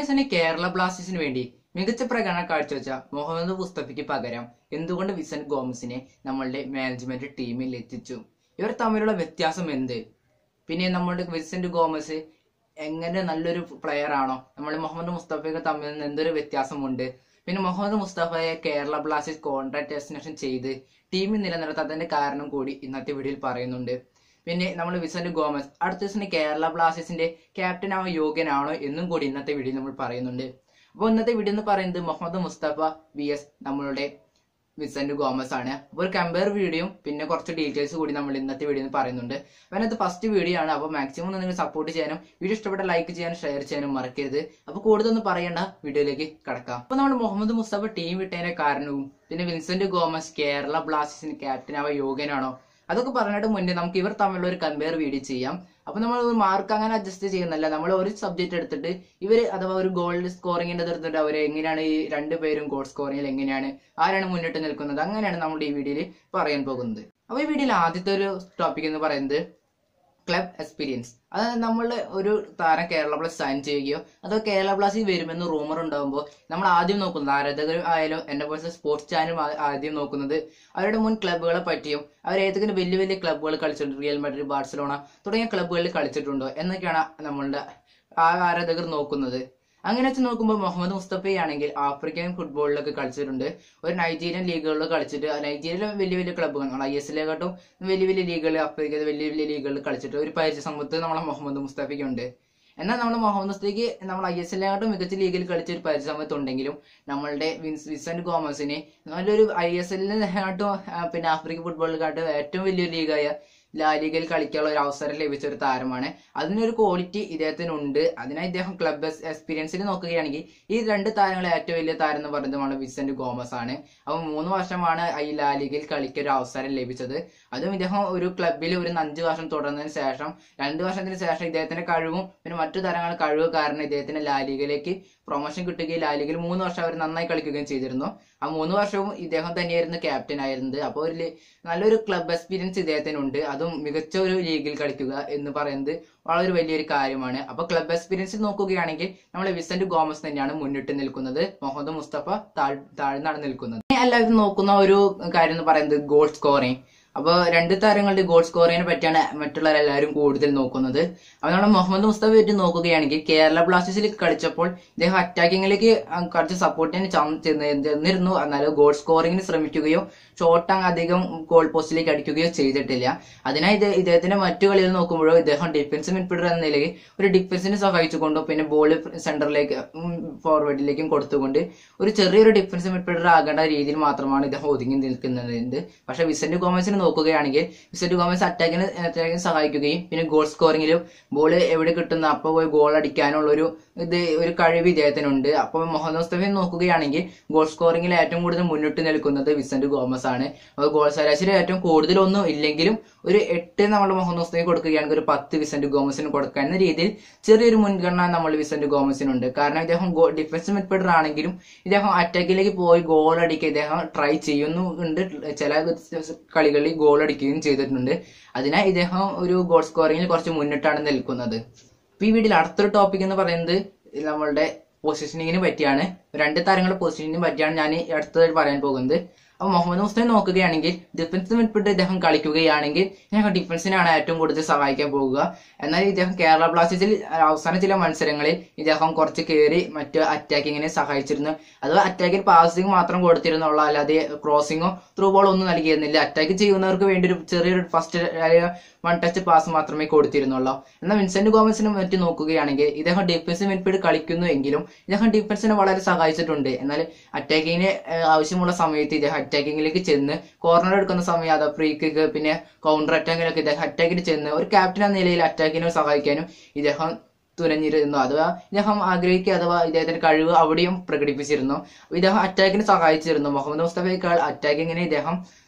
തന്നെ കേരള ബ്ലാസ്റ്റേഴ്സിന് വേണ്ടി മികച്ച പ്രകടനം കാഴ്ചവെച്ച മുഹമ്മദ് മുസ്തഫയ്ക്ക് പകരം എന്തുകൊണ്ട് വിസന്റ് ഗോമസിനെ നമ്മളുടെ മാനേജ്മെന്റ് ടീമിൽ എത്തിച്ചു ഇവർ തമ്മിലുള്ള വ്യത്യാസം എന്ത് പിന്നെ നമ്മുടെ വിസന്റ് ഗോമസ് എങ്ങനെ നല്ലൊരു പ്ലെയർ ആണോ നമ്മൾ മുഹമ്മദ് മുസ്തഫയൊക്കെ തമ്മിൽ നിന്ന് എന്തൊരു വ്യത്യാസമുണ്ട് പിന്നെ മുഹമ്മദ് മുസ്തഫയെ കേരള ബ്ലാസ്റ്റേഴ്സ് കോൺട്രാക്ട് ഡെസ്റ്റിനേഷൻ ചെയ്ത് ടീമിൽ നിലനിർത്താത്തതിന്റെ കാരണം കൂടി ഇന്നത്തെ വീഡിയോയിൽ പറയുന്നുണ്ട് പിന്നെ നമ്മൾ വിസന്റ് ഗോമസ് അടുത്ത ദിവസം കേരള ബ്ലാസ്റ്റേഴ്സിന്റെ ക്യാപ്റ്റൻ ആവാൻ യോഗ്യനാണോ എന്നും കൂടി ഇന്നത്തെ വീഡിയോയിൽ നമ്മൾ പറയുന്നുണ്ട് അപ്പോൾ ഇന്നത്തെ വീഡിയോ എന്ന് പറയുന്നത് മുഹമ്മദ് മുസ്തഫ വി എസ് നമ്മളുടെ വിസന്റ് ഗോമസ് ആണ് അപ്പോൾ ഒരു കമ്പയർ വീഡിയോയും പിന്നെ കുറച്ച് ഡീറ്റെയിൽസ് കൂടി നമ്മൾ ഇന്നത്തെ വീഡിയോയിൽ പറയുന്നുണ്ട് അപ്പോൾ അതിനകത്ത് ഫസ്റ്റ് വീഡിയോ ആണ് അപ്പോൾ മാക്സിമം നിങ്ങൾ സപ്പോർട്ട് ചെയ്യാനും വീഡിയോ ഇഷ്ടപ്പെട്ട ലൈക്ക് ചെയ്യാനും ഷെയർ ചെയ്യാനും മറക്കരുത് അപ്പോൾ കൂടുതലൊന്നും പറയേണ്ട വീഡിയോയിലേക്ക് കടക്കാം അപ്പോൾ നമ്മൾ മുഹമ്മദ് മുസ്തഫ ടീം വിട്ടതിന്റെ കാരണവും പിന്നെ വിൻസെന്റ് ഗോമസ് കേരള ബ്ലാസ്റ്റേഴ്സിന് ക്യാപ്റ്റൻ ആവാൻ യോഗ്യനാണോ അതൊക്കെ പറഞ്ഞിട്ട് മുന്നേ നമുക്ക് ഇവർ തമ്മിലുള്ള ഒരു കമ്പയർ വീഡിയോ ചെയ്യാം അപ്പൊ നമ്മൾ മാർക്ക് അങ്ങനെ അഡ്ജസ്റ്റ് ചെയ്യുന്നല്ല നമ്മൾ ഒരു സബ്ജക്ട് എടുത്തിട്ട് ഇവര് അഥവാ ഒരു ഗോൾ സ്കോറിങ്ങിന്റെ എടുത്തിട്ട് അവർ എങ്ങനെയാണ് ഈ രണ്ട് പേരും ഗോൾ സ്കോറിങ്ങിൽ എങ്ങനെയാണ് ആരാണ് മുന്നിട്ട് നിൽക്കുന്നത് അങ്ങനെയാണ് നമ്മൾ ഈ വീഡിയോയിൽ പറയാൻ പോകുന്നത് അപ്പൊ ഈ വീഡിയോയിൽ ആദ്യത്തെ ഒരു ടോപ്പിക് എന്ന് പറയുന്നത് ക്ലബ് എക്സ്പീരിയൻസ് അതായത് നമ്മൾ ഒരു താരം കേരള പ്ലസ് സൈൻ ചെയ്യുകയോ അതോ കേരള പ്ലസിൽ വരുമെന്ന് റൂമർ ഉണ്ടാകുമ്പോൾ നമ്മൾ ആദ്യം നോക്കുന്നത് ആരാധകർ ആയാലും എന്നെ പോലത്തെ സ്പോർട്സ് ചാനൽ ആദ്യം നോക്കുന്നത് അവരുടെ മുൻ ക്ലബ്ബുകളെ പറ്റിയും അവർ ഏതെങ്കിലും വലിയ വലിയ ക്ലബ്ബുകൾ കളിച്ചിട്ടുണ്ട് റിയൽ മാഡ്രിഡ് ബാർസലോണ തുടങ്ങിയ ക്ലബ്ബുകളിൽ കളിച്ചിട്ടുണ്ടോ എന്നൊക്കെയാണ് നമ്മളുടെ ആ ആരാധകർ നോക്കുന്നത് അങ്ങനെ വെച്ച് നോക്കുമ്പോൾ മുഹമ്മദ് മുസ്തഫയാണെങ്കിൽ ആഫ്രിക്കൻ ഫുട്ബോളിലൊക്കെ കളിച്ചിട്ടുണ്ട് ഒരു നൈജീരിയൻ ലീഗുകളിൽ കളിച്ചിട്ട് നൈജീരിയയിലെ വലിയ വലിയ ക്ലബ്ബുകൾ ഐ എസ് എല്ലിനെക്കാട്ടും വലിയ വലിയ ലീഗുകളിൽ ആഫ്രിക്കയിലെ വലിയ വലിയ ലീഗുകളിൽ കളിച്ചിട്ട് ഒരു പരിചയ സമ്പത്ത് നമ്മളെ മുഹമ്മദ് മുസ്തഫയ്ക്കുണ്ട് എന്നാൽ നമ്മുടെ മുഹമ്മദ് മുസ്തഫയ്ക്ക് നമ്മൾ ഐ എസ് എല്ലിനെക്കാട്ടും മികച്ച ലീഗിൽ കളിച്ച ഒരു പരിചയ സമ്പത്ത് ഉണ്ടെങ്കിലും നമ്മളുടെ വിൻസ് വിസന്റ് ഗോമസിന് നല്ലൊരു ഐ എസ് എല്ലിനെക്കാട്ടും പിന്നെ ആഫ്രിക്കൻ ഫുട്ബോളിനെക്കാട്ടും ഏറ്റവും വലിയൊരു ലീഗായ ലാലിഗയിൽ കളിക്കാനുള്ള ഒരു അവസരം ലഭിച്ച ഒരു താരമാണ് അതിനൊരു ക്വാളിറ്റി ഇദ്ദേഹത്തിനുണ്ട് അതിനായി ഇദ്ദേഹം ക്ലബ് എക്സ്പീരിയൻസിൽ നോക്കുകയാണെങ്കിൽ ഈ രണ്ട് താരങ്ങളെ ഏറ്റവും വലിയ താരം എന്ന് പറയുന്നത് നമ്മുടെ വിസന്റ് ഗോമസ് ആണ് അപ്പൊ മൂന്ന് വർഷമാണ് ഈ ലാലിഗയിൽ കളിക്കാൻ ഒരു അവസരം ലഭിച്ചത് അതും ഇദ്ദേഹം ഒരു ക്ലബിൽ ഒരു അഞ്ച് വർഷം തുടർന്നതിന് ശേഷം രണ്ട് വർഷത്തിന് ശേഷം ഇദ്ദേഹത്തിന്റെ കഴിവും പിന്നെ മറ്റു താരങ്ങളുടെ കഴിവ് കാരണം ഇദ്ദേഹത്തിന് ലാലിഗയിലേക്ക് പ്രൊമോഷൻ കിട്ടുകയും ലാലിഗയിൽ മൂന്ന് വർഷം അവർ നന്നായി കളിക്കുകയും ചെയ്തിരുന്നു ആ മൂന്ന് വർഷവും ഇദ്ദേഹം തന്നെയായിരുന്നു ക്യാപ്റ്റൻ ആയിരുന്നത് അപ്പോൾ ഒരു നല്ലൊരു ക്ലബ് എക്സ്പീരിയൻസ് ഇദ്ദേഹത്തിനുണ്ട് അതും മികച്ച ഒരു ലീഗിൽ കളിക്കുക എന്ന് പറയുന്നത് വളരെ വലിയൊരു കാര്യമാണ് അപ്പൊ ക്ലബ് എക്സ്പീരിയൻസ് നോക്കുകയാണെങ്കിൽ നമ്മൾ വിസന്റ് ഗോമസ് തന്നെയാണ് മുന്നിട്ട് നിൽക്കുന്നത് മുഹമ്മദ് മുസ്തഫ താഴ് താഴ്ന്നാണ് നിൽക്കുന്നത് എല്ലാവരും നോക്കുന്ന ഒരു കാര്യം എന്ന് പറയുന്നത് ഗോൾ സ്കോറിങ് അപ്പോൾ രണ്ട് താരങ്ങളുടെ ഗോൾ സ്കോറിങ്ങിനെ പറ്റിയാണ് മറ്റുള്ളവരെല്ലാവരും കൂടുതൽ നോക്കുന്നത് അപ്പോൾ നമ്മൾ മുഹമ്മദ് മുസ്തഫ പറ്റി നോക്കുകയാണെങ്കിൽ കേരള ബ്ലാസ്റ്റേഴ്സിൽ കളിച്ചപ്പോൾ ഇദ്ദേഹം അറ്റാക്കിങ്ങിലേക്ക് കുറച്ച് സപ്പോർട്ടിന് ചെന്നിരുന്നു എന്നാലും ഗോൾ സ്കോറിങ്ങിന് ശ്രമിക്കുകയോ ഷോട്ട് അധികം ഗോൾ പോസ്റ്റിലേക്ക് അടിക്കുകയോ ചെയ്തിട്ടില്ല അതിനായി ഇത് ഇദ്ദേഹത്തിന്റെ മറ്റു കളികൾ നോക്കുമ്പോഴോ ഇദ്ദേഹം ഡിഫൻസ് മിഡ്ഫീൽഡർ എന്ന നിലയിൽ ഒരു ഡിഫൻസിനെ സഹായിച്ചുകൊണ്ടും പിന്നെ ബോൾ സെന്ററിലേക്ക് ഫോർവേഡിലേക്കും കൊടുത്തുകൊണ്ട് ഒരു ചെറിയൊരു ഡിഫൻസ് മിഡ്ഫീൽഡർ ആകേണ്ട രീതിയിൽ മാത്രമാണ് ഇദ്ദേഹം ഒതുങ്ങി നിൽക്കുന്നത് പക്ഷേ വിസന്റ് ഗോമസിന് നോക്കുകയാണെങ്കിൽ വിസന്റ് ഗോമസ് അറ്റാക്കിന് അറ്റാക്കിന് സഹായിക്കുകയും പിന്നെ ഗോൾ സ്കോറിങ്ങിലും ബോൾ എവിടെ കിട്ടുന്ന അപ്പോൾ പോയി ഗോൾ അടിക്കാനുള്ള ഒരു ഇത് ഒരു കഴിവ് ഇദ്ദേഹത്തിനുണ്ട് അപ്പോൾ മുഹമ്മദ് മുസ്തഫയെ നോക്കുകയാണെങ്കിൽ ഗോൾ സ്കോറിങ്ങിൽ ഏറ്റവും കൂടുതൽ മുന്നിട്ട് നിൽക്കുന്നത് വിസന്റ് ഗോമസ് ആണ് അപ്പോൾ ഗോൾ ശരാശരി ഏറ്റവും കൂടുതലൊന്നും ഇല്ലെങ്കിലും ഒരു എട്ട് നമ്മൾ മുഹമ്മദ് മുസ്തഫയെ കൊടുക്കുകയാണെങ്കിൽ ഒരു പത്ത് വിസന്റ് ഗോമസിന് കൊടുക്കുക എന്ന രീതിയിൽ ചെറിയൊരു മുൻഗണന നമ്മൾ വിസന്റ് ഗോമസിനുണ്ട് കാരണം ഇദ്ദേഹം ഡിഫൻസ് മിഡ്ഫീൽഡർ ആണെങ്കിലും ഇദ്ദേഹം അറ്റാക്കിലേക്ക് പോയി ഗോൾ അടിക്കുക ഇദ്ദേഹം ട്രൈ ചെയ്യുന്നുണ്ട് ചില കളികളിൽ ഗോൾ അടിക്കുകയും ചെയ്തിട്ടുണ്ട് അതിനാൽ ഇദ്ദേഹം ഒരു ഗോൾ സ്കോറിങ്ങിൽ കുറച്ച് മുന്നിട്ടാണ് നിൽക്കുന്നത് അപ്പൊ ഈ വീഡിയോയിൽ അടുത്തൊരു ടോപ്പിക് എന്ന് പറയുന്നത് നമ്മളുടെ പൊസിഷനിങ്ങിനെ പറ്റിയാണ് രണ്ട് താരങ്ങളുടെ പൊസിഷനിങ്ങിനെ പറ്റിയാണ് ഞാൻ അടുത്തതായിട്ട് പറയാൻ പോകുന്നത് അപ്പൊ മുഹമ്മദ് മുസ്ലിം നോക്കുകയാണെങ്കിൽ ഡിഫൻസ് മിഡ്ഫീൽഡ് ഇദ്ദേഹം കളിക്കുകയാണെങ്കിൽ ഞങ്ങൾ ഡിഫൻസിനാണ് ഏറ്റവും കൂടുതൽ സഹായിക്കാൻ പോകുക എന്നാൽ ഇദ്ദേഹം കേരള ബ്ലാസ്റ്റേഴ്സിൽ അവസാന ചില മത്സരങ്ങളിൽ ഇദ്ദേഹം കുറച്ച് കയറി മറ്റ് അറ്റാക്കിങ്ങിനെ സഹായിച്ചിരുന്നു അഥവാ അറ്റാക്കിൽ പാസിംഗ് മാത്രം കൊടുത്തിരുന്നുള്ള അല്ലാതെ ക്രോസിങ്ങോ ത്രൂ ബോൾ ഒന്നും നൽകിയിരുന്നില്ല അറ്റാക്ക് ചെയ്യുന്നവർക്ക് വേണ്ടി ഒരു ചെറിയൊരു ഫസ്റ്റ് വൺ ടച്ച് പാസ് മാത്രമേ കൊടുത്തിരുന്നുള്ളൂ എന്നാൽ വിൻസെന്റ് ഗോമസിനെ പറ്റി നോക്കുകയാണെങ്കിൽ ഇദ്ദേഹം ഡിഫൻസ് മിഡ്ഫീൽഡ് കളിക്കുന്നു എങ്കിലും ഇദ്ദേഹം ഡിഫൻസിനെ വളരെ സഹായിച്ചിട്ടുണ്ട് എന്നാൽ അറ്റാക്കിങ്ങിന് ആവശ്യമുള്ള സമയത്ത് ഇദ്ദേഹം അറ്റാക്കിങ്ങിലേക്ക് ചെന്ന് കോർണർ എടുക്കുന്ന സമയം അത് ഫ്രീ കിക്ക് പിന്നെ കൗണ്ടർ അറ്റാക്കിലൊക്കെ ഇദ്ദേഹം അറ്റാക്കിന് ചെന്ന് ഒരു ക്യാപ്റ്റൻ എന്ന നിലയിൽ അറ്റാക്കിനെ സഹായിക്കാനും ഇദ്ദേഹം തുനഞ്ഞിരുന്നു അഥവാ ഇദ്ദേഹം ആഗ്രഹിക്കുക അഥവാ ഇദ്ദേഹത്തിന്റെ കഴിവ് അവിടെയും പ്രകടിപ്പിച്ചിരുന്നു ഇദ്ദേഹം അറ്റാക്കിന് സഹായിച്ചിരുന്നു മുഹമ്മദ് മുസ്തഫയേക്കാൾ അറ്റാക്കിങ്ങിനെ ഇദ്ദേഹം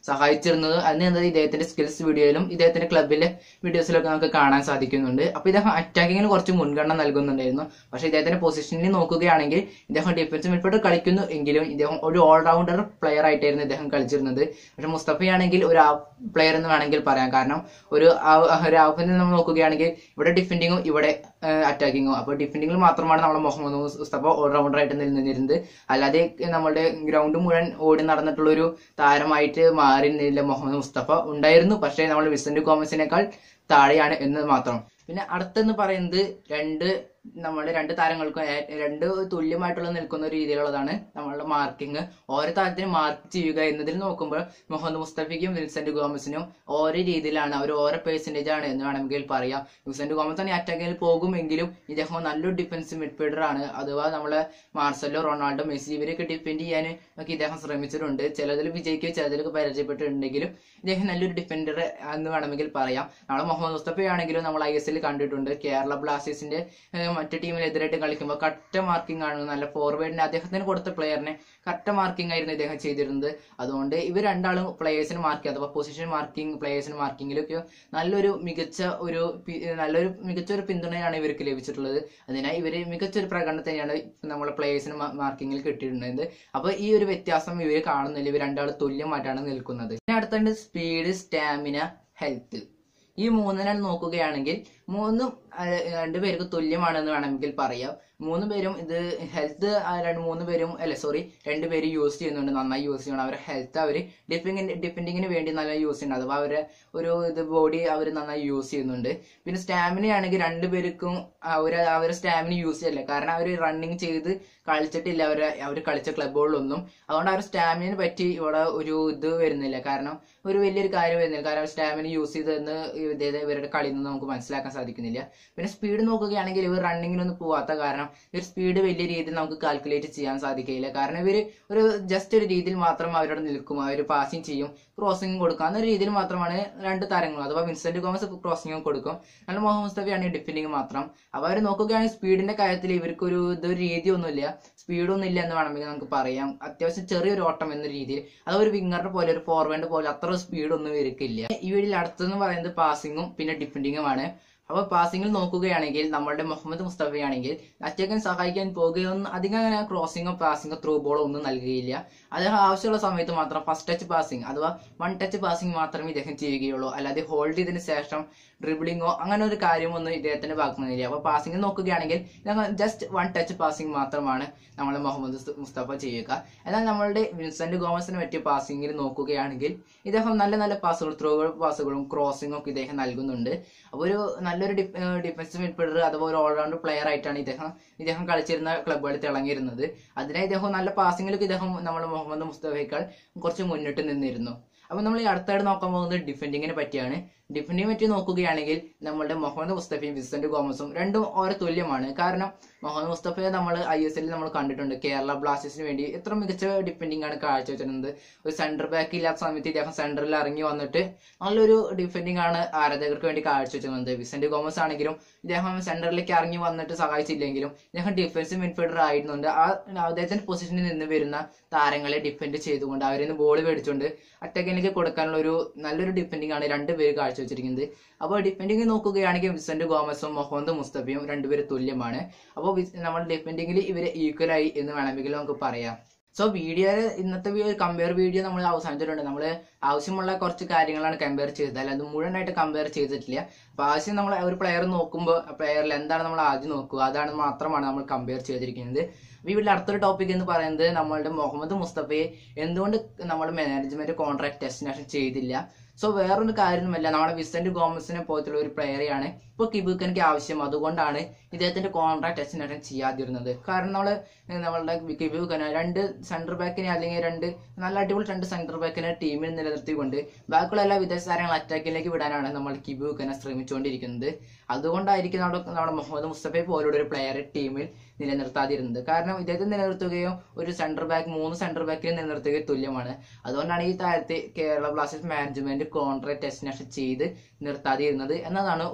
സഹായിച്ചിരുന്നത് അതിന് എന്നത് ഇദ്ദേഹത്തിന്റെ സ്കിൽസ് വീഡിയോയിലും ഇദ്ദേഹത്തിന്റെ ക്ലബിലെ വീഡിയോസിലൊക്കെ നമുക്ക് കാണാൻ സാധിക്കുന്നുണ്ട് അപ്പൊ ഇദ്ദേഹം അറ്റാക്കിങ്ങിന് കുറച്ച് മുൻഗണന നൽകുന്നുണ്ടായിരുന്നു പക്ഷേ ഇദ്ദേഹത്തിന്റെ പൊസിഷനിൽ നോക്കുകയാണെങ്കിൽ ഇദ്ദേഹം ഡിഫൻസ് മിഡ്ഫീൽഡർ കളിക്കുന്നു എങ്കിലും ഇദ്ദേഹം ഒരു ഓൾറൗണ്ടർ പ്ലെയർ ആയിട്ടായിരുന്നു ഇദ്ദേഹം കളിച്ചിരുന്നത് പക്ഷെ മുസ്തഫയാണെങ്കിൽ ഒരു പ്ലെയർ എന്ന് വേണമെങ്കിൽ പറയാം കാരണം ഒരു ആ- ഒരു ഹാഫിൽ നമ്മൾ നോക്കുകയാണെങ്കിൽ ഇവിടെ ഡിഫെൻഡിങ്ങും ഇവിടെ അറ്റാക്കിങ്ങും അപ്പോൾ ഡിഫെൻഡിങ്ങിൽ മാത്രമാണ് നമ്മുടെ മുഹമ്മദ് മുസ്തഫ ഓൾറൗണ്ടർ ആയിട്ട് നിന്നിരുന്നത് അല്ലാതെ നമ്മുടെ ഗ്രൗണ്ട് മുഴുവൻ ഓടി നടന്നിട്ടുള്ള ഒരു താരമായിട്ട് മാറിയിരുന്നില്ല മുഹമ്മദ് മുസ്തഫ ഉണ്ടായിരുന്നു പക്ഷേ നമ്മൾ വിസന്റ് ഗോമസിനേക്കാൾ താഴെയാണ് എന്ന് മാത്രം പിന്നെ അടുത്തെന്ന് പറയുന്നത് രണ്ട് നമ്മുടെ രണ്ട് താരങ്ങൾക്കും ഏ- രണ്ട് തുല്യമായിട്ടുള്ള നിൽക്കുന്ന ഒരു രീതിയിലുള്ളതാണ് നമ്മളുടെ മാർക്കിംഗ് ഓരോ താരത്തിനും മാർക്ക് ചെയ്യുക എന്നതിൽ നോക്കുമ്പോൾ മുഹമ്മദ് മുസ്തഫയ്ക്കും വിൻസെന്റ് ഗോമസിനും ഓരോ രീതിയിലാണ് അവർ ഓരോ പെർസെന്റേജ് ആണ് എന്ന് വേണമെങ്കിൽ പറയാം വിൻസെന്റ് ഗോമസ് തന്നെ അറ്റാക്കിൽ പോകുമെങ്കിലും ഇദ്ദേഹം നല്ലൊരു ഡിഫൻസ് മിഡ്ഫീൽഡർ ആണ് അഥവാ നമ്മളെ മാർസലോ റൊണാൾഡോ മെസ്സി ഇവരൊക്കെ ഡിഫെൻഡ് ചെയ്യാൻ ഒക്കെ ഇദ്ദേഹം ശ്രമിച്ചിട്ടുണ്ട് ചിലതിൽ വിജയിക്കുകയും ചിലതിലൊക്കെ പരാജയപ്പെട്ടിട്ടുണ്ടെങ്കിലും ഇദ്ദേഹം നല്ലൊരു ഡിഫൻഡർ എന്ന് വേണമെങ്കിൽ പറയാം നമ്മളെ മുഹമ്മദ് മുസ്തഫയാണെങ്കിലും നമ്മൾ ഐ എസ് എൽ കണ്ടിട്ടുണ്ട് കേരള ബ്ലാസ്റ്റേഴ്സിന്റെ ഏഹ്, മറ്റു ടീമിനെതിരായിട്ട് കളിക്കുമ്പോൾ കറക്റ്റ് മാർക്കിംഗ് ആണ് നല്ല ഫോർവേഡിന് അദ്ദേഹത്തിന് കൊടുത്ത പ്ലെയറിനെ കറക്റ്റ് മാർക്കിംഗ് ആയിരുന്നു ഇദ്ദേഹം ചെയ്തിരുന്നത് അതുകൊണ്ട് ഇവർ രണ്ടാളും പ്ലേയേഴ്സിന് മാർക്ക് അഥവാ പൊസിഷൻ മാർക്കിംഗ് പ്ലേയേഴ്സിന് മാർക്കിങ്ങിലൊക്കെ നല്ലൊരു മികച്ച ഒരു പി- നല്ലൊരു മികച്ച ഒരു പിന്തുണയാണ് ഇവർക്ക് ലഭിച്ചിട്ടുള്ളത് അതിനാൽ ഇവര് മികച്ച ഒരു പ്രകടനം തന്നെയാണ് നമ്മളെ പ്ലേയേഴ്സിന് മാർക്കിങ്ങിൽ കിട്ടിയിട്ടുള്ളത് അപ്പൊ ഈ ഒരു വ്യത്യാസം ഇവർ കാണുന്നില്ല ഇവർ രണ്ടാളും തുല്യമായിട്ടാണ് നിൽക്കുന്നത് പിന്നെ അടുത്തുണ്ട് സ്പീഡ് സ്റ്റാമിന ഹെൽത്ത് ഈ മൂന്നിനെ നോക്കുകയാണെങ്കിൽ മൂന്നും അഹ് രണ്ടുപേർക്ക് തുല്യമാണെന്ന് വേണമെങ്കിൽ പറയാം മൂന്ന് പേരും ഇത് ഹെൽത്ത് രണ്ട് മൂന്ന് പേരും അല്ല സോറി രണ്ടുപേരും യൂസ് ചെയ്യുന്നുണ്ട് നന്നായി യൂസ് ചെയ്യണം അവരുടെ ഹെൽത്ത് അവർ ഡിഫെൻഡിങ് ഡിഫെൻഡിങ്ങിന് വേണ്ടി നല്ല യൂസ് ചെയ്യുന്നുണ്ട് അഥവാ അവരെ ഒരു ഇത് ബോഡി അവർ നന്നായി യൂസ് ചെയ്യുന്നുണ്ട് പിന്നെ സ്റ്റാമിന ആണെങ്കിൽ രണ്ടുപേർക്കും അവർ അവരെ സ്റ്റാമിന യൂസ് ചെയ്യല്ല കാരണം അവർ റണ്ണിങ് ചെയ്ത് കളിച്ചിട്ടില്ല അവരെ അവർ കളിച്ച ക്ലബുകളിലൊന്നും അതുകൊണ്ട് അവർ സ്റ്റാമിനയെ പറ്റി ഇവിടെ ഒരു ഇത് വരുന്നില്ല കാരണം ഒരു വലിയൊരു കാര്യം വരുന്നില്ല കാരണം സ്റ്റാമിന യൂസ് ചെയ്തെന്ന് ഇതേ ഇവരുടെ കളിയിൽ നിന്ന് നമുക്ക് മനസ്സിലാക്കാൻ സാധിക്കുന്നില്ല പിന്നെ സ്പീഡ് നോക്കുകയാണെങ്കിൽ ഇവർ റണ്ണിങ്ങിനൊന്നും പോവാത്ത കാരണം ഇവർ സ്പീഡ് വലിയ രീതിയിൽ നമുക്ക് കാൽക്കുലേറ്റ് ചെയ്യാൻ സാധിക്കില്ല കാരണം ഇവർ ഒരു ജസ്റ്റ് ഒരു രീതിയിൽ മാത്രം അവരോട് നിൽക്കും അവർ പാസിങ് ചെയ്യും ക്രോസിംഗ് കൊടുക്കും എന്നൊരു രീതിയിൽ മാത്രമാണ് രണ്ട് താരങ്ങളും അഥവാ വിൻസെന്റ് ഗോമസ് ക്രോസിംഗ് കൊടുക്കും എന്നാൽ മുഹമ്മദ് മുസ്തഫയാണ് ഡിഫെൻഡിങ് മാത്രം അപ്പോൾ അവർ നോക്കുകയാണെങ്കിൽ സ്പീഡിന്റെ കാര്യത്തിൽ ഇവർക്കൊരു ഇതൊരു രീതിയൊന്നുമില്ല സ്പീഡൊന്നും ഇല്ല എന്ന് വേണമെങ്കിൽ നമുക്ക് പറയാം അത്യാവശ്യം ചെറിയൊരു ഓട്ടം എന്ന രീതിയിൽ അത് ഒരു വിങ്ങറിന്റെ പോലെ ഒരു ഫോർവേഡ് പോലെ അത്ര സ്പീഡൊന്നും ഇവർക്കില്ല ഈ വീഡിയോയിൽ അടുത്തെന്ന് പറയുന്നത് പാസിങ്ങും പിന്നെ ഡിഫെൻഡിങ്ങുമാണ് അപ്പോൾ പാസിംഗിൽ നോക്കുകയാണെങ്കിൽ നമ്മുടെ മുഹമ്മദ് മുസ്തഫയാണെങ്കിൽ അറ്റാക്കാൻ സഹായിക്കാൻ പോകുകയൊന്നും അധികം അങ്ങനെ ക്രോസിങ്ങോ പാസിങ്ങോ ത്രൂ ബോളോ ഒന്നും നൽകുകയില്ല അദ്ദേഹം ആവശ്യമുള്ള സമയത്ത് മാത്രം ഫസ്റ്റ് ടച്ച് പാസിംഗ് അഥവാ വൺ ടച്ച് പാസിംഗ് മാത്രമേ ഇദ്ദേഹം ചെയ്യുകയുള്ളൂ അല്ലാതെ ഹോൾഡ് ചെയ്തതിന് ശേഷം ഡ്രിബിളിങ്ങോ അങ്ങനെ ഒരു കാര്യമൊന്നും ഇദ്ദേഹത്തിന്റെ ഭാഗത്തു നിന്നില്ല അപ്പോൾ പാസിംഗ് നോക്കുകയാണെങ്കിൽ ജസ്റ്റ് വൺ ടച്ച് പാസിംഗ് മാത്രമാണ് നമ്മളെ മുഹമ്മദ് മുസ്ത- മുസ്തഫ ചെയ്യുക എന്നാൽ നമ്മളുടെ വിൻസെന്റ് ഗോമസിന് പറ്റിയ പാസിംഗിൽ നോക്കുകയാണെങ്കിൽ ഇദ്ദേഹം നല്ല നല്ല പാസുകൾ ത്രോ പാസുകളും ക്രോസിംഗും ഒക്കെ ഇദ്ദേഹം നൽകുന്നുണ്ട് അപ്പോൾ ഒരു നല്ലൊരു ഡിഫൻസ് മിഡ്ഫീൽഡർ അഥവാ ഒരു ഓൾറൗണ്ട് പ്ലെയർ ആയിട്ടാണ് ഇദ്ദേഹം ഇദ്ദേഹം കളിച്ചിരുന്ന ക്ലബ്ബുകളിൽ തിളങ്ങിയിരുന്നത് അതിനായി ഇദ്ദേഹം നല്ല പാസിങ്ങിലൊക്കെ ഇദ്ദേഹം നമ്മുടെ മുഹമ്മദ് മുസ്തഫയേക്കാൾ കുറച്ച് മുന്നിട്ട് നിന്നിരുന്നു അപ്പൊ നമ്മൾ ഈ അടുത്തായിട്ട് നോക്കാൻ പോകുന്നത് ഡിഫെൻഡിങ്ങിനെ പറ്റിയാണ് ഡിഫെൻഡിങ്ങിനെ പറ്റി നോക്കുകയാണെങ്കിൽ നമ്മളുടെ മുഹമ്മദ് മുസ്തഫയും വിസന്റ് ഗോമസും രണ്ടും ഓരോ തുല്യമാണ് കാരണം മുഹമ്മദ് മുസ്തഫയെ നമ്മൾ ഐ എസ് എല്ലിൽ നമ്മൾ കണ്ടിട്ടുണ്ട് കേരള ബ്ലാസ്റ്റേഴ്സിന് വേണ്ടി എത്ര മികച്ച ഡിഫെൻഡിംഗ് ആണ് കാഴ്ചവെച്ചിരുന്നത് ഒരു സെന്റർ ബാക്ക് ഇല്ലാത്ത സമയത്ത് ഇദ്ദേഹം സെന്ററിൽ ഇറങ്ങി വന്നിട്ട് നല്ലൊരു ഡിഫെൻഡിംഗ് ആണ് ആരാധകർക്ക് വേണ്ടി കാഴ്ചവെച്ചിരുന്നത് വിസന്റ് ഗോമസ് ആണെങ്കിലും ഇദ്ദേഹം സെന്ററിലേക്ക് ഇറങ്ങി വന്നിട്ട് സഹായിച്ചില്ലെങ്കിലും ഇദ്ദേഹം ഡിഫൻസ് മിഡ്ഫീൽഡർ ആയിരുന്നുണ്ട് ആ അദ്ദേഹത്തിന്റെ പൊസിഷനിൽ നിന്ന് വരുന്ന താരങ്ങളെ ഡിഫെൻഡ് ചെയ്തുകൊണ്ട് അവരിൽ നിന്ന് ബോൾ മേടിച്ചുകൊണ്ട് അറ്റാക്കിലേക്ക് കൊടുക്കാനുള്ള ഒരു നല്ലൊരു ഡിഫെൻഡിംഗ് ആണ് രണ്ടുപേര് കാഴ്ചവെച്ചിരിക്കുന്നത് അപ്പോൾ ഡിഫെൻഡിങ് നോക്കുകയാണെങ്കിൽ വിസന്റ് ഗോമസും മുഹമ്മദ് മുസ്തഫയും രണ്ടുപേരും തുല്യമാണ് അപ്പോൾ നമ്മൾ ഡിഫെൻഡിങ്ങിൽ ഇവരെ ഈക്വൽ ആയി എന്ന് വേണമെങ്കിൽ നമുക്ക് പറയാം സോ വീഡിയോ ഇന്നത്തെ കമ്പയർ വീഡിയോ നമ്മൾ അവസാനിച്ചിട്ടുണ്ട് നമ്മൾ ആവശ്യമുള്ള കുറച്ച് കാര്യങ്ങളാണ് കമ്പയർ ചെയ്തത് അല്ലാതെ മുഴുവനായിട്ട് കമ്പയർ ചെയ്തിട്ടില്ല അപ്പൊ ആവശ്യം നമ്മൾ ഒരു പ്ലെയർ നോക്കുമ്പോൾ ആ പ്ലെയറിൽ എന്താണ് നമ്മൾ ആദ്യം നോക്കുക അതാണ് മാത്രമാണ് നമ്മൾ കമ്പയർ ചെയ്തിരിക്കുന്നത് അപ്പൊ ഈ വീട്ടിൽ അടുത്തൊരു ടോപ്പിക് എന്ന് പറയുന്നത് നമ്മളുടെ മുഹമ്മദ് മുസ്തഫയെ എന്തുകൊണ്ട് നമ്മുടെ മാനേജ്മെന്റ് കോൺട്രാക്ട് ഡെസ്റ്റിനേഷൻ ചെയ്തില്ല സോ വേറൊരു കാര്യമൊന്നുമല്ല നമ്മുടെ വിസന്റ് ഗോമസിനെ പോലത്തുള്ള ഒരു പ്ലെയറെയാണ് ഇപ്പോൾ കിബുക്കനിക്ക് ആവശ്യം അതുകൊണ്ടാണ് ഇദ്ദേഹത്തിന്റെ കോൺട്രാക്ട് ഡെസ്റ്റിനേഷൻ ചെയ്യാതിരുന്നത് കാരണം നമ്മള് നമ്മളുടെ കിബുക്കന് രണ്ട് സെന്റർ ബാക്കിനെ അല്ലെങ്കിൽ രണ്ട് നല്ല അടിപൊളി രണ്ട് സെന്റർ ബാക്കിനെ ടീമിൽ നിലനിർത്തിക്കൊണ്ട് ബാക്കിയുള്ള എല്ലാ വിദേശ താരങ്ങൾ അറ്റാക്കിലേക്ക് വിടാനാണ് നമ്മൾ കിബുക്കനെ ശ്രമിച്ചുകൊണ്ടിരിക്കുന്നത് അതുകൊണ്ടായിരിക്കും നമ്മുടെ നമ്മുടെ മുഹമ്മദ് മുസ്തഫയെ പോലുള്ള ഒരു പ്ലെയറെ ടീമിൽ നിലനിർത്താതിരുന്നത് കാരണം ഇദ്ദേഹത്തെ നിലനിർത്തുകയും ഒരു സെന്റർ ബാക്ക് മൂന്ന് സെന്റർ ബാക്കിനെ നിലനിർത്തുകയും തുല്യമാണ് അതുകൊണ്ടാണ് ഈ താരത്തെ Kerala Blasters management contract destination ചെയ്ത് നിർത്താതിരുന്നത് എന്നതാണ് ഒരു കാരണം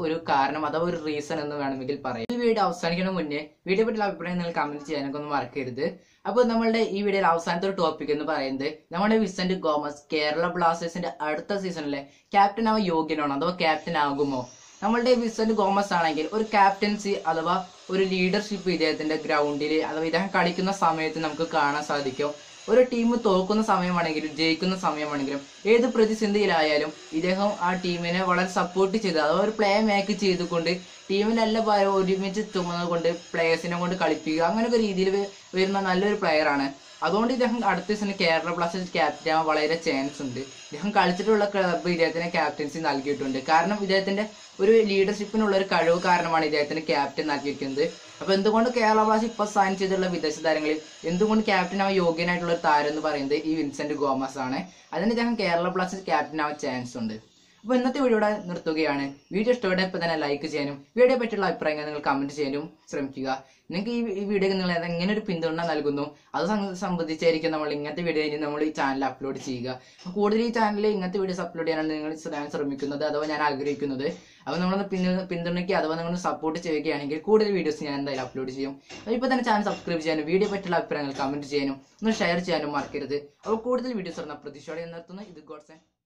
കാരണം അഥവാ ഒരു റീസൺ എന്ന് വേണമെങ്കിൽ പറയാം ഈ വീഡിയോ അവസാനിക്കുന്ന മുന്നേ വീഡിയോ പറ്റിയുള്ള അഭിപ്രായം നിങ്ങൾ കമന്റ് ചെയ്യാനൊക്കെ ഒന്ന് മറക്കരുത് അപ്പോൾ നമ്മളുടെ ഈ വീഡിയോയിൽ അവസാനത്തെ ഒരു ടോപ്പിക് എന്ന് പറയുന്നത് നമ്മുടെ വിസന്റ് ഗോമസ് കേരള ബ്ലാസ്റ്റേഴ്സിന്റെ അടുത്ത സീസണിലെ ക്യാപ്റ്റൻ ആവാൻ യോഗ്യനാണോ അഥവാ ക്യാപ്റ്റൻ ആകുമോ നമ്മളുടെ വിസന്റ് ഗോമസ് ആണെങ്കിൽ ഒരു ക്യാപ്റ്റൻസി അഥവാ ഒരു ലീഡർഷിപ്പ് ഇദ്ദേഹത്തിന്റെ ഗ്രൗണ്ടിൽ അഥവാ ഇദ്ദേഹം കളിക്കുന്ന സമയത്ത് നമുക്ക് കാണാൻ സാധിക്കും ഒരു ടീം തോൽക്കുന്ന സമയമാണെങ്കിലും ജയിക്കുന്ന സമയമാണെങ്കിലും ഏത് പ്രതിസന്ധിയിലായാലും ഇദ്ദേഹം ആ ടീമിനെ വളരെ സപ്പോർട്ട് ചെയ്ത് അഥവാ ഒരു പ്ലേ മേക്ക് ചെയ്തുകൊണ്ട് ടീമിനെ എല്ലാ ഭാരം ഒരുമിച്ച് തുമ്മുന്നത് കൊണ്ട് പ്ലേയേഴ്സിനെ കൊണ്ട് കളിപ്പിക്കുക അങ്ങനെയൊക്കെ രീതിയിൽ വരുന്ന നല്ലൊരു പ്ലെയറാണ് അതുകൊണ്ട് ഇദ്ദേഹം അടുത്ത സീസണിൽ കേരള ബ്ലാസ്റ്റേഴ്സ് ക്യാപ്റ്റൻ ആവാൻ വളരെ ചാൻസ് ഉണ്ട് ഇദ്ദേഹം കളിച്ചിട്ടുള്ള ക്ലബ്ബ് ഇദ്ദേഹത്തിന് ക്യാപ്റ്റൻസി നൽകിയിട്ടുണ്ട് കാരണം ഇദ്ദേഹത്തിന്റെ ഒരു ലീഡർഷിപ്പിനുള്ള ഒരു കഴിവ് കാരണമാണ് ഇദ്ദേഹത്തിന് ക്യാപ്റ്റൻ നൽകിയിരിക്കുന്നത് അപ്പൊ എന്തുകൊണ്ട് കേരള ബ്ലാസ്റ്റേഴ്സ് ഇപ്പൊ സൈൻ ചെയ്തിട്ടുള്ള വിദേശ താരങ്ങളിൽ എന്തുകൊണ്ട് ക്യാപ്റ്റൻ ആവാൻ യോഗ്യനായിട്ടുള്ള ഒരു താരം എന്ന് പറയുന്നത് ഈ വിൻസെന്റ് ഗോമസ് ആണ് അതിന് ഇദ്ദേഹം കേരള ബ്ലാസ്റ്റേഴ്സ് ക്യാപ്റ്റൻ ആവാൻ ചാൻസ് ഉണ്ട് അപ്പോൾ ഇന്നത്തെ വീഡിയോ ഇവിടെ നിർത്തുകയാണ് വീഡിയോ ഇഷ്ടപ്പെട്ട ഇപ്പോൾ തന്നെ ലൈക്ക് ചെയ്യാനും വീഡിയോ പറ്റിയുള്ള അഭിപ്രായങ്ങൾ നിങ്ങൾ കമന്റ് ചെയ്യാനും ശ്രമിക്കുക നിങ്ങൾക്ക് ഈ ഈ വീഡിയോ നിങ്ങൾ എങ്ങനെ ഒരു പിന്തുണ നൽകുന്നു അത് സം- സംബന്ധിച്ചായിരിക്കും നമ്മൾ ഇങ്ങനത്തെ വീഡിയോ ഇനി നമ്മൾ ഈ ചാനൽ അപ്ലോഡ് ചെയ്യുക അപ്പോൾ കൂടുതൽ ഈ ചാനലിൽ ഇങ്ങനത്തെ വീഡിയോസ് അപ്ലോഡ് ചെയ്യാനാണ് നിങ്ങൾ ഞാൻ ശ്രമിക്കുന്നത് അഥവാ ഞാൻ ആഗ്രഹിക്കുന്നത് അപ്പോൾ നമ്മളൊന്ന് പിന്തു പിന്തുണയ്ക്കുക അഥവാ നിങ്ങൾ സപ്പോർട്ട് ചെയ്യുകയാണെങ്കിൽ കൂടുതൽ വീഡിയോസ് ഞാൻ എന്തായാലും അപ്ലോഡ് ചെയ്യും അപ്പോൾ ഇപ്പോൾ തന്നെ ചാനൽ സബ്സ്ക്രൈബ് ചെയ്യാനും വീഡിയോ പറ്റിയുള്ള അഭിപ്രായങ്ങൾ കമന്റ് ചെയ്യാനും ഒന്ന് ഷെയർ ചെയ്യാനും മറക്കരുത് അപ്പോൾ കൂടുതൽ വീഡിയോസ് പറഞ്ഞ പ്രതീക്ഷയോടെ ഞാൻ നിർത്തുന്നു ഇത് ഗോഡ്സ്